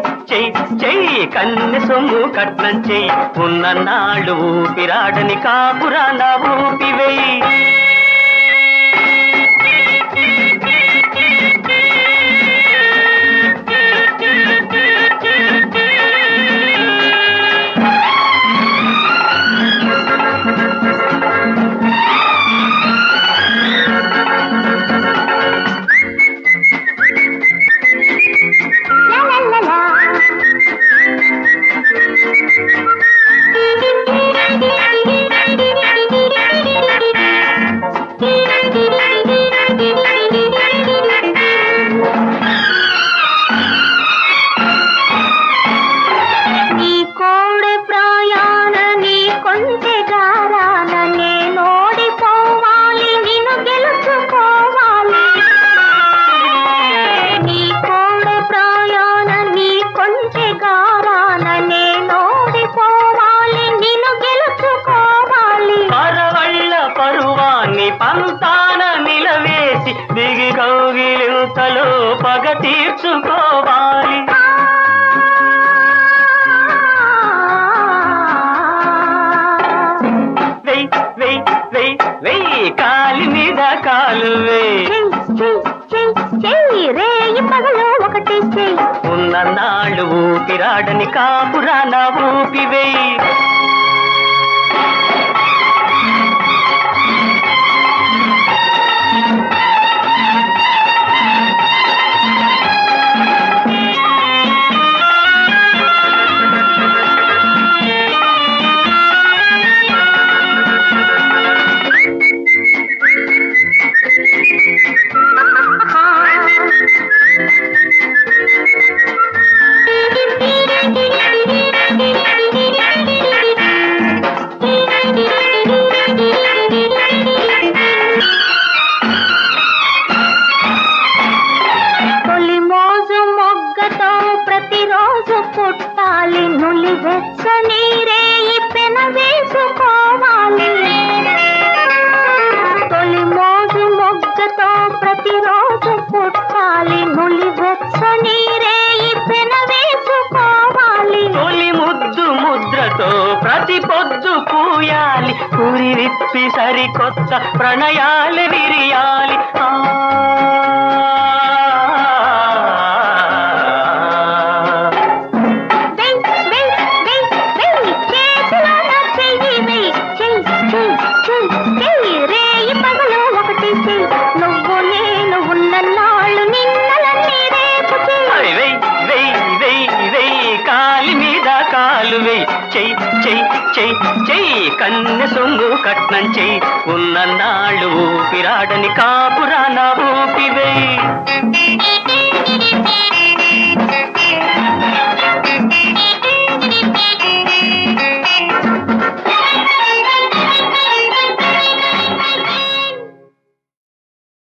చెయ్యి చెయ్యి కన్నె సొమ్ము కట్నం చెయ్యి ఉన్న నాళ్ళు ఊపిరాడని కాపురా నా ఊపి వెయ్యి లా లా లా లా. నీ కోడె ప్రాయాణ నీ కొంచె గారాన నేనోడిపోవాలి నిన్ను గెలుచుకోవాలి నీ కోడె ప్రాయాణ నీ కొంచె గారాన నేనోడిపోవాలి నిన్ను గెలుచుకోవాలి పరవళ్ళ పరువాన్ని పంతాన నిలవేసి దిగి కౌగిలింతలో పగ తీర్చుకోవాలి వెయ్ వెయ్ వెయ్ వెయ్ కాలి మీద కాలు వెయ్ చెయ్ చెయ్ చెయ్ చెయ్ రేయి పగలు ఒకటి చెయ్ ఉన్న నాళ్ళు ఊపిరాడని కాపురా నా ఊపి వెయ్ తొలి మోజు మొగ్గతో ప్రతిరోజు పుట్టాలి నులి వెచ్చని రేయి పెన వేసుకోవాలి తొలి మోజు మొగ్గతో ప్రతిరోజు పుట్టాలి నులి వెచ్చని రేయి పెన వేసుకోవాలి తొలి ముద్దు ముద్రతో ప్రతి పొద్దు పూయాలి పురి విప్పి సరికొత్త ప్రణయాలు విరియాలి ఆ. వెయ్ వెయ్ వెయ్ వెయ్ చేతిలోన చెయ్యి వెయ్ చెయ్ చెయ్ చెయ్ చెయ్ రేయి పగలు ఒకటి చెయ్ నువ్వు నేను ఉన్న నాళ్ళు నిన్నలన్నీ రేపు చెయ్ అయ్ వెయ్ వెయ్ వెయ్ వెయ్ కాలి మీద కాలు వెయ్ చెయ్ చెయ్ చెయ్ చెయ్ కన్నె సొమ్ము కట్నం చెయ్ ఉన్న నాళ్ళు ఊపిరాడని కాపురా నా ఊపి వెయ్